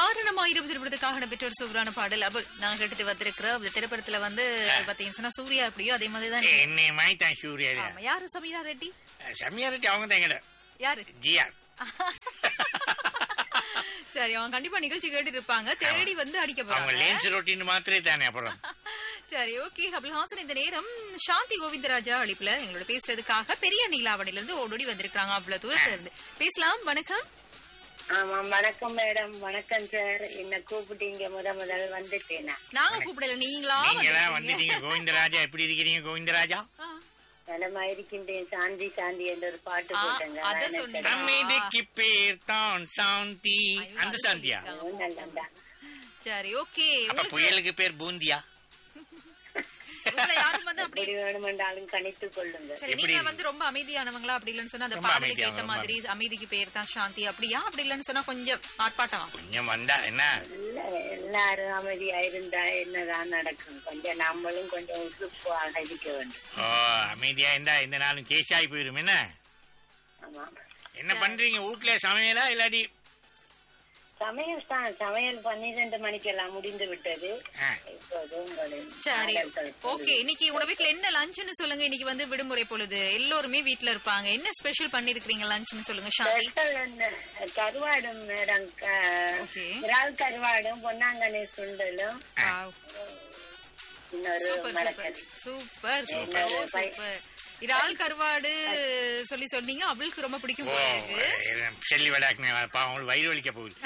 காரணமாயிரம் திரைப்படத்துக்காக நடைபெற்ற ஒரு சூப்பரான பாடல் அவள் நாங்க கேட்டுட்டு வந்திருக்கிறோம் இந்த திரைப்படத்துல வந்து பாத்தீங்கன்னு சொன்னா சூர்யா எப்படியோ அதே மாதிரி தான் என்னை மாதிரி தான் சூர்யா ஆமா யாரு சமீரா ரெட்டி சமயா ரெட்டி அவங்க தான் எங்கட யாரு ஜிஆர் சரி அவங்க கண்டிப்பா நிகழ்ச்சி கேட்டு இருப்பாங்க தேடி வந்து அடிக்க அவங்க போறாங்க லேன்ஸ் ரொட்டின்னு மாத்திரே தானே அப்புறம் சரி ஓகே அபுல் ஹாசன் இந்த நேரம் சாந்தி கோவிந்தராஜா அழைப்புல எங்களோட பேசுறதுக்காக பெரிய நீலாவணில இருந்து ஓடோடி வந்திருக்காங்க அவ்வளவு தூரத்துல இருந்து பேசலாம் வணக்கம் ஆமா வணக்கம் மேடம் வணக்கம் சார் என்ன கூப்பிட்டீங்க முத முதல் வந்துட்டேனா நாங்க கூப்பிடல நீங்களா நீங்களா வந்திருக்கீங்க. வந்துட்டீங்க கோவிந்தராஜா எப்படி இருக்கிறீங்க கோவிந்தராஜா ஆ. நலமா இருக்கின்றேன் சாந்தி சாந்தி என்ற ஒரு பாட்டு ஆ, போட்டேங்க அத அதானே சொன்னீங்க. சார்? அமைதிக்கு பேர் தான் சாந்தி ஐயோ, அந்த அது சாந்தியா சொல்லியிருக்காங்க. ஓ, நல்லதா. சரி ஓகே அப்ப புயலுக்கு பேர் பூந்தியா உங்களை யாரும் வந்து அப்படி எப்படி வேணுமென்றாலும் கணித்துக் கொள்ளுங்க சரி எப்படி நீங்க வந்து ரொம்ப அமைதியானவங்களா அப்படி இல்லைன்னு சொன்னா அந்த ரொம்ப பாடலுக்கு அமைதியானவங்க, ஏத்த மாதிரி அமைதிக்கு பேர் தான் சாந்தி அப்படியா அப்படி இல்லைன்னு சொன்னா கொஞ்சம் ஆர்ப்பாட்டம் கொஞ்சம் வந்தா என்ன இல்ல, எல்லாரும் அமைதியா இருந்தா என்னதான் நடக்கும் கொஞ்சம் நம்மளும் கொஞ்சம் உசுப்பாக இருக்க வேண்டும் ஓ அமைதியா இருந்தா இந்த நாளும் கேஷாகி போயிரும் என்ன ஆமா என்ன பண்றீங்க வீட்ல சமையலா இல்லாடி சமையல் தான் சமையல் பன்னிரண்டு மணிக்கெல்லாம் முடிந்து விட்டது ஆ. இப்போது உங்களின் சரி பாடல்கள் ஓகே இன்னைக்கு உங்க வீட்ல என்ன லஞ்ச்னு சொல்லுங்க இன்னைக்கு வந்து விடுமுறை பொழுது எல்லோருமே வீட்ல இருப்பாங்க என்ன ஸ்பெஷல் பண்ணிருக்கீங்க லஞ்ச்னு சொல்லுங்க சாந்தி ஸ்பெஷல் என்ன கருவாடும் மேடம் ஓகே இறால் கருவாடும் பொன்னாங்கண்ணி சுண்டலும் இன்னொரு சூப்பர் சூப்பர் மரக்கறி சூப்பர் சூப்பர் என்னோட ஓ பை- சூப்பர் இறால் கருவாடு சொல்லி சொன்னீங்க அவளுக்கு ரொம்ப பிடிக்கும் ஓ போல இருக்கு செல்லி விடாக்குனே பாவம் அவங்களுக்கு வயிறு வலிக்க போகுது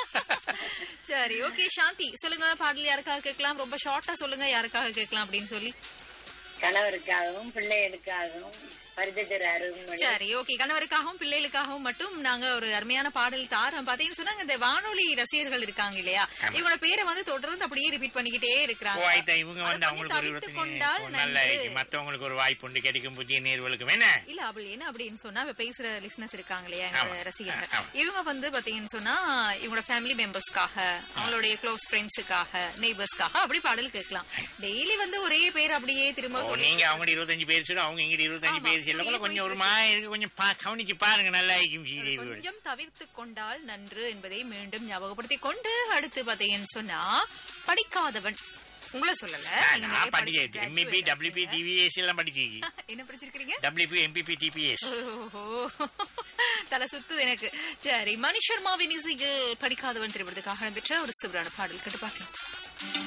சரி ஓகே சாந்தி சொல்லுங்க பாடல் யாருக்காக கேட்கலாம் ரொம்ப ஷார்ட்டா சொல்லுங்க யாருக்காக கேட்கலாம் அப்படின்னு சொல்லி கணவருக்காகவும் பிள்ளைகளுக்காகவும் பரிதர் அருண்மணி சரி ஓகே கணவருக்காகவும் பிள்ளைகளுக்காகவும் மட்டும் நாங்க ஒரு அருமையான பாடல் தாரம் பாத்தீங்கன்னு சொன்னாங்க இந்த வானொலி ரசிகர்கள் இருக்காங்க இல்லையா இவங்களோட பேரை வந்து தொடர்ந்து அப்படியே ரிப்பீட் பண்ணிக்கிட்டே ஓ இருக்கிறாங்க ஆயிட்டா இவங்க அதை வந்து கொஞ்சம் அவங்களுக்கு ஒரு தவிர்த்துக் பிரச்சனை கொண்டால் ஓ, நல்லா நன்று. இருக்கு மத்தவங்களுக்கு ஒரு வாய்ப்பு உண்டு கிடைக்கும் புதிய நேர்களுக்கும் என்ன இல்ல அவள் என்ன அப்படின்னு சொன்னா இப்ப பேசுற லிஸ்னஸ் இருக்காங்க இல்லையா எங்களோட ஆமா. ரசிகர்கள் ஆமா. இவங்க வந்து பாத்தீங்கன்னு சொன்னா இவங்களோட ஃபேமிலி மெம்பர்ஸ்க்காக அவங்களுடைய க்ளோஸ் ஃப்ரெண்ட்ஸுக்காக நெய்பர்ஸ்க்காக அப்படி பாடல் கேட்கலாம் டெய்லி வந்து ஒரே பேர் அப்படியே திரும்ப ஓ சொல்லி- நீங்க அவங்க இருபத்தஞ்சு பேர் சொல்ல அவங்க இங்க இருபத்தஞ்சு ஆமா. பேர் சொல்ல அப்படியே கொஞ்சம் ஒரு போயிட்டு மாதிரி இருக்கு கொஞ்சம் பா- கவனிச்சு பாருங்க நல்லா இருக்கும் அதை சீரியல் கொஞ்சம் தவிர்த்து கொண்டால் நன்று என்பதை மீண்டும் ஞாபகப்படுத்திக் கொண்டு அடுத்து பாத்தீங்கன்னு சொன்னா படிக்காதவன் உங்களை சொல்லல நீங்க நிறைய நான் படிச்சு படிச்சு எம்இபி graduate டபிள்யூபி ஆயிட்டீங்க. டிவிஎஸ் எல்லாம் படிச்சிருக்கீங்க என்ன படிச்சிருக்கீங்க டபிள்யூபி எம்பிபி டிபிஎஸ் ஓஹோ தலை சுத்துது எனக்கு சரி மணி சர்மாவின் இசையில் படிக்காதவன் திரைப்படத்துக்காக பெற்ற ஒரு சிவரான பாடல் கேட்டு பார்க்கலாம்